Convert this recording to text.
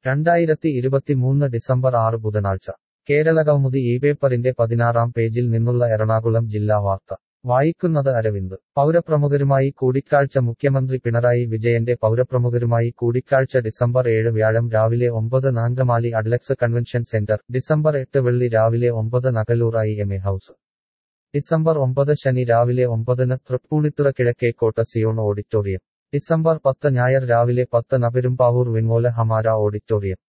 രണ്ടായിരത്തി ഇരുപത്തിമൂന്ന് ഡിസംബർ ആറ് ബുധനാഴ്ച കേരള കൗമുദി ഈ പേപ്പറിന്റെ പതിനാറാം പേജിൽ നിന്നുള്ള എറണാകുളം ജില്ലാ വാർത്ത വായിക്കുന്നത് അരവിന്ദ് പൗരപ്രമുഖരുമായി കൂടിക്കാഴ്ച മുഖ്യമന്ത്രി പിണറായി വിജയന്റെ പൗരപ്രമുഖരുമായി കൂടിക്കാഴ്ച ഡിസംബർ ഏഴ് വ്യാഴം രാവിലെ ഒമ്പത് Angamaly Adlux convention centre December എട്ട് വെള്ളി രാവിലെ ഒമ്പത് Nakalur I M A house December ഒമ്പത് ശനി രാവിലെ ഒമ്പതിന് Thrippunithura Kizhakkekotta Zion auditorium December പത്ത് ഞായർ രാവിലെ പത്ത് നപെരുമ്പാവൂർ വെങ്ങോല ഹമാര ഓഡിറ്റോറിയം